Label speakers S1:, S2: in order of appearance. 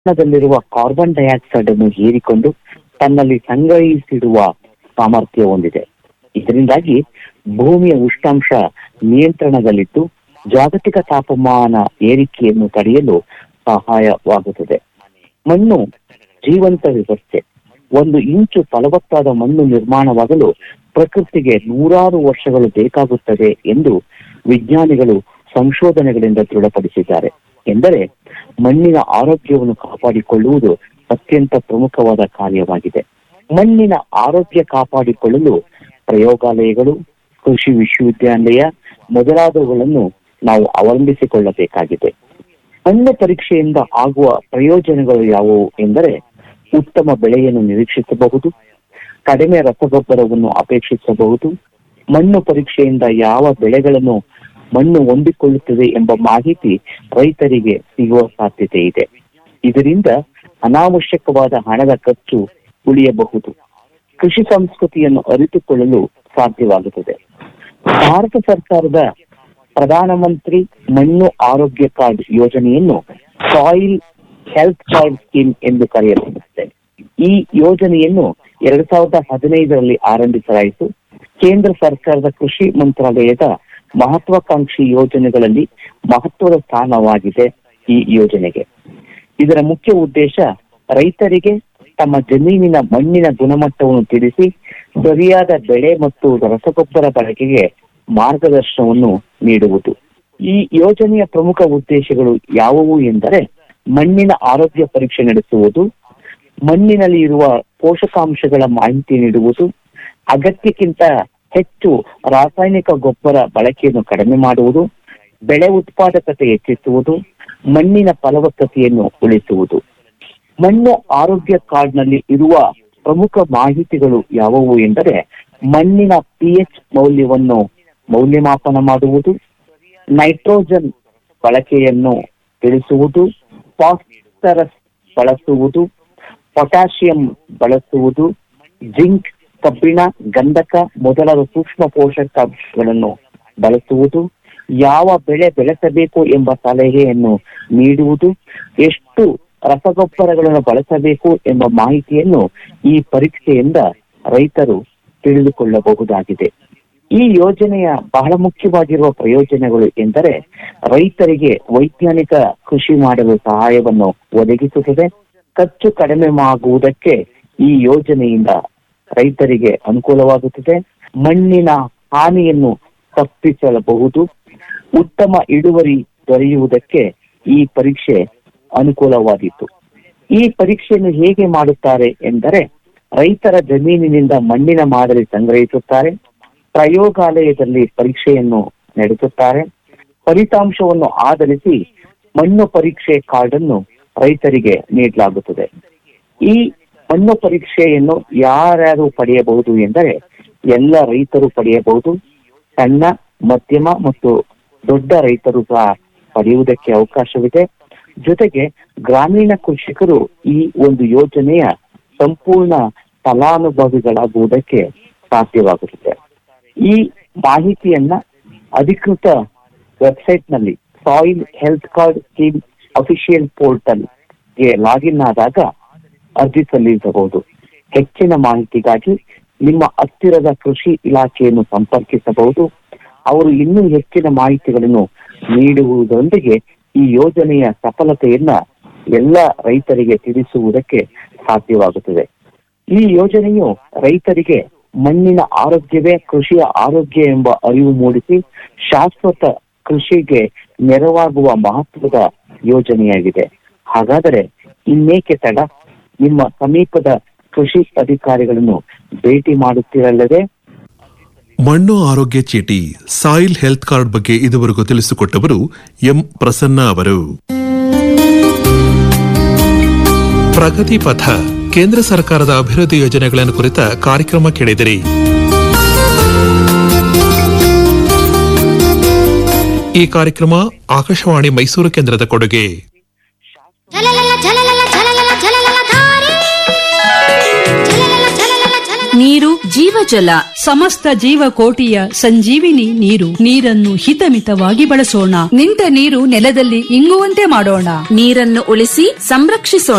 S1: ವಾತಾವರಣದಲ್ಲಿರುವ carbon dioxide ಅನ್ನು ಹೀರಿಕೊಂಡು ತನ್ನಲ್ಲಿ ಸಂಗ್ರಹಿಸಿಡುವ ಸಾಮರ್ಥ್ಯ ಹೊಂದಿದೆ ಇದರಿಂದಾಗಿ ಭೂಮಿಯ ಉಷ್ಣಾಂಶ ನಿಯಂತ್ರಣದಲ್ಲಿದ್ದು ಜಾಗತಿಕ ತಾಪಮಾನ ಏರಿಕೆಯನ್ನು ತಡೆಯಲು ಸಹಾಯವಾಗುತ್ತದೆ ಮಣ್ಣು ಜೀವಂತ ವ್ಯವಸ್ಥೆ ಒಂದು ಇಂಚು ಫಲವತ್ತಾದ ಮಣ್ಣು ನಿರ್ಮಾಣವಾಗಲು ಪ್ರಕೃತಿಗೆ ನೂರಾರು ವರ್ಷಗಳು ಬೇಕಾಗುತ್ತದೆ ಎಂದು ವಿಜ್ಞಾನಿಗಳು ಸಂಶೋಧನೆಗಳಿಂದ ದೃಢಪಡಿಸಿದ್ದಾರೆ ಎಂದರೆ ಮಣ್ಣಿನ ಆರೋಗ್ಯವನ್ನು ಕಾಪಾಡಿಕೊಳ್ಳುವುದು ಅತ್ಯಂತ ಪ್ರಮುಖವಾದ ಕಾರ್ಯವಾಗಿದೆ ಮಣ್ಣಿನ ಆರೋಗ್ಯ ಕಾಪಾಡಿಕೊಳ್ಳಲು ಪ್ರಯೋಗಾಲಯಗಳು ಕೃಷಿ ವಿಶ್ವವಿದ್ಯಾಲಯ ಮೊದಲಾದವುಗಳನ್ನು ನಾವು ಅವಲಂಬಿಸಿಕೊಳ್ಳಬೇಕಾಗಿದೆ ಮಣ್ಣು ಪರೀಕ್ಷೆಯಿಂದ ಆಗುವ ಪ್ರಯೋಜನಗಳು ಯಾವುವು ಎಂದರೆ ಉತ್ತಮ ಬೆಳೆಯನ್ನು ನಿರೀಕ್ಷಿಸಬಹುದು ಕಡಿಮೆ ರಸಗೊಬ್ಬರವನ್ನು ಅಪೇಕ್ಷಿಸಬಹುದು ಮಣ್ಣು ಪರೀಕ್ಷೆಯಿಂದ ಯಾವ ಬೆಳೆಗಳನ್ನು ಮಣ್ಣು ಹೊಂದಿಕೊಳ್ಳುತ್ತದೆ ಎಂಬ ಮಾಹಿತಿ ರೈತರಿಗೆ ಸಿಗುವ ಸಾಧ್ಯತೆ ಇದೆ ಇದರಿಂದ ಅನಾವಶ್ಯಕವಾದ ಹಣದ ಖರ್ಚು ಉಳಿಯಬಹುದು ಕೃಷಿ ಸಂಸ್ಕೃತಿಯನ್ನು ಅರಿತುಕೊಳ್ಳಲು ಸಾಧ್ಯವಾಗುತ್ತದೆ ಭಾರತ ಸರ್ಕಾರದ ಪ್ರಧಾನಮಂತ್ರಿ ಮಣ್ಣು ಆರೋಗ್ಯ ಕಾರ್ಡ್ ಯೋಜನೆಯನ್ನು ಸಾಯಿಲ್ ಹೆಲ್ತ್ ಕಾರ್ಡ್ ಸ್ಕೀಮ್ ಎಂದು ಕರೆಯಲಾಗುತ್ತದೆ ಈ ಯೋಜನೆಯನ್ನು ಎರಡ್ ಸಾವಿರದ ಹದಿನೈದರಲ್ಲಿ ಆರಂಭಿಸಲಾಯಿತು ಕೇಂದ್ರ ಸರ್ಕಾರದ ಕೃಷಿ ಮಂತ್ರಾಲಯದ ಮಹತ್ವಾಕಾಂಕ್ಷಿ ಯೋಜನೆಗಳಲ್ಲಿ ಮಹತ್ವದ ಸ್ಥಾನವಾಗಿದೆ ಈ ಯೋಜನೆಗೆ ಇದರ ಮುಖ್ಯ ಉದ್ದೇಶ ರೈತರಿಗೆ ತಮ್ಮ ಜಮೀನಿನ ಮಣ್ಣಿನ ಗುಣಮಟ್ಟವನ್ನು ತಿಳಿಸಿ ಸರಿಯಾದ ಬೆಳೆ ಮತ್ತು ರಸಗೊಬ್ಬರ ಬಳಕೆಗೆ ಮಾರ್ಗದರ್ಶನವನ್ನು ನೀಡುವುದು ಈ ಯೋಜನೆಯ ಪ್ರಮುಖ ಉದ್ದೇಶಗಳು ಯಾವುವು ಎಂದರೆ ಮಣ್ಣಿನ ಆರೋಗ್ಯ ಪರೀಕ್ಷೆ ನಡೆಸುವುದು ಮಣ್ಣಿನಲ್ಲಿ ಇರುವ ಪೋಷಕಾಂಶಗಳ ಮಾಹಿತಿ ನೀಡುವುದು ಅಗತ್ಯಕ್ಕಿಂತ ಹೆಚ್ಚು ರಾಸಾಯನಿಕ ಗೊಬ್ಬರ ಬಳಕೆಯನ್ನು ಕಡಿಮೆ ಮಾಡುವುದು ಬೆಳೆ ಉತ್ಪಾದಕತೆ ಹೆಚ್ಚಿಸುವುದು ಮಣ್ಣಿನ ಫಲವತ್ತತೆಯನ್ನು ಉಳಿಸುವುದು ಮಣ್ಣು ಆರೋಗ್ಯ ಕಾರ್ಡ್ನಲ್ಲಿ ಇರುವ ಪ್ರಮುಖ ಮಾಹಿತಿಗಳು ಯಾವುವು ಎಂದರೆ ಮಣ್ಣಿನ ಪಿಎಚ್ ಮೌಲ್ಯವನ್ನು ಮೌಲ್ಯಮಾಪನ ಮಾಡುವುದು ನೈಟ್ರೋಜನ್ ಬಳಕೆಯನ್ನು ತಿಳಿಸುವುದು ಫಾಸ್ಫರಸ್ ಬಳಸುವುದು ಪೊಟ್ಯಾಷಿಯಂ ಬಳಸುವುದು ಜಿಂಕ್ ಕಬ್ಬಿಣ ಗಂಧಕ ಮೊದಲಾದ ಸೂಕ್ಷ್ಮ ಪೋಷಕಾಂಶಗಳನ್ನು ಬಳಸುವುದು ಯಾವ ಬೆಳೆ ಬೆಳೆಸಬೇಕು ಎಂಬ ಸಲಹೆಯನ್ನು ನೀಡುವುದು ಎಷ್ಟು ರಸಗೊಬ್ಬರಗಳನ್ನು ಬಳಸಬೇಕು ಎಂಬ ಮಾಹಿತಿಯನ್ನು ಈ ಪರೀಕ್ಷೆಯಿಂದ ರೈತರು ತಿಳಿದುಕೊಳ್ಳಬಹುದಾಗಿದೆ ಈ ಯೋಜನೆಯ ಬಹಳ ಮುಖ್ಯವಾಗಿರುವ ಪ್ರಯೋಜನಗಳು ಎಂದರೆ ರೈತರಿಗೆ ವೈಜ್ಞಾನಿಕ ಕೃಷಿ ಮಾಡಲು ಸಹಾಯವನ್ನು ಒದಗಿಸುತ್ತದೆ ಖರ್ಚು ಕಡಿಮೆ ಆಗುವುದಕ್ಕೆ ಈ ಯೋಜನೆಯಿಂದ ರೈತರಿಗೆ ಅನುಕೂಲವಾಗುತ್ತದೆ ಮಣ್ಣಿನ ಹಾನಿಯನ್ನು ತಪ್ಪಿಸಬಹುದು ಉತ್ತಮ ಇಳುವರಿ ದೊರೆಯುವುದಕ್ಕೆ ಈ ಪರೀಕ್ಷೆ ಅನುಕೂಲವಾದೀತು ಈ ಪರೀಕ್ಷೆಯನ್ನು ಹೇಗೆ ಮಾಡುತ್ತಾರೆ ಎಂದರೆ ರೈತರ ಜಮೀನಿನಿಂದ ಮಣ್ಣಿನ ಮಾದರಿ ಸಂಗ್ರಹಿಸುತ್ತಾರೆ ಪ್ರಯೋಗಾಲಯದಲ್ಲಿ ಪರೀಕ್ಷೆಯನ್ನು ನಡೆಸುತ್ತಾರೆ ಫಲಿತಾಂಶವನ್ನು ಆಧರಿಸಿ ಮಣ್ಣು ಪರೀಕ್ಷೆ ಕಾರ್ಡ್ ಅನ್ನು ರೈತರಿಗೆ ನೀಡಲಾಗುತ್ತದೆ ಈ ಮಣ್ಣು ಪರೀಕ್ಷೆಯನ್ನು ಯಾರ್ಯಾರು ಪಡೆಯಬಹುದು ಎಂದರೆ ಎಲ್ಲ ರೈತರು ಪಡೆಯಬಹುದು ಸಣ್ಣ ಮಧ್ಯಮ ಮತ್ತು ದೊಡ್ಡ ರೈತರು ಸಹ ಪಡೆಯುವುದಕ್ಕೆ ಅವಕಾಶವಿದೆ ಜೊತೆಗೆ ಗ್ರಾಮೀಣ ಕೃಷಿಕರು ಈ ಒಂದು ಯೋಜನೆಯ ಸಂಪೂರ್ಣ ಫಲಾನುಭವಿಗಳಾಗುವುದಕ್ಕೆ ಸಾಧ್ಯವಾಗುತ್ತದೆ ಈ ಮಾಹಿತಿಯನ್ನ ಅಧಿಕೃತ ವೆಬ್ಸೈಟ್ ನಲ್ಲಿ soil health card scheme official portal ಗೆ ಲಾಗಿನ್ ಆದಾಗ ಅರ್ಜಿ ಸಲ್ಲಿಸಬಹುದು ಹೆಚ್ಚಿನ ಮಾಹಿತಿಗಾಗಿ ನಿಮ್ಮ ಹತ್ತಿರದ ಕೃಷಿ ಇಲಾಖೆಯನ್ನು ಸಂಪರ್ಕಿಸಬಹುದು ಅವರು ಇನ್ನೂ ಹೆಚ್ಚಿನ ಮಾಹಿತಿಗಳನ್ನು ನೀಡುವುದರೊಂದಿಗೆ ಈ ಯೋಜನೆಯ ಸಫಲತೆಯನ್ನ ಎಲ್ಲ ರೈತರಿಗೆ ತಿಳಿಸುವುದಕ್ಕೆ ಸಾಧ್ಯವಾಗುತ್ತದೆ ಈ ಯೋಜನೆಯು ರೈತರಿಗೆ ಮಣ್ಣಿನ ಆರೋಗ್ಯವೇ ಕೃಷಿಯ ಆರೋಗ್ಯ ಎಂಬ ಅರಿವು ಮೂಡಿಸಿ ಶಾಶ್ವತ ಕೃಷಿಗೆ ನೆರವಾಗುವ ಮಹತ್ವದ ಯೋಜನೆಯಾಗಿದೆ ಹಾಗಾದರೆ ಇನ್ನೇಕೆ ತಡ ನಿಮ್ಮ ಸಮೀಪದ ಕೃಷಿ ಅಧಿಕಾರಿಗಳನ್ನು ಭೇಟಿ ಮಾಡುತ್ತಿರಲ್ಲದೆ
S2: ಮಣ್ಣು ಆರೋಗ್ಯ ಚೀಟಿ ಸಾಯಿಲ್ ಹೆಲ್ತ್ ಕಾರ್ಡ್ ಬಗ್ಗೆ ಇದುವರೆಗೂ ತಿಳಿಸಿಕೊಟ್ಟವರು ಎಂ ಪ್ರಸನ್ನ ಅವರು ಪ್ರಗತಿ ಪಥ ಕೇಂದ್ರ ಸರ್ಕಾರದ ಅಭಿವೃದ್ಧಿ ಯೋಜನೆಗಳನ್ನು ಕುರಿತ ಕಾರ್ಯಕ್ರಮ ಕೇಳಿದಿರಿ ಈ ಕಾರ್ಯಕ್ರಮ ಆಕಾಶವಾಣಿ ಮೈಸೂರು ಕೇಂದ್ರದ ಕೊಡುಗೆ
S3: ಝಲಲಲ ಝಲಲಲ ಝಲಲಲ ಝಲಲಲ ಧಾರೆ ಝಲಲಲ ಝಲಲಲ ಝಲಲಲ
S4: ನೀರು ಜೀವಜಲ ಸಮಸ್ತ ಜೀವಕೋಟಿಯ ಸಂಜೀವಿನಿ ನೀರು ನೀರನ್ನು ಹಿತಮಿತವಾಗಿ ಬಳಸೋಣ ನಿಂತ ನೀರು ನೆಲದಲ್ಲಿ ಇಂಗುವಂತೆ ಮಾಡೋಣ
S5: ನೀರನ್ನು ಉಳಿಸಿ ಸಂರಕ್ಷಿಸೋಣ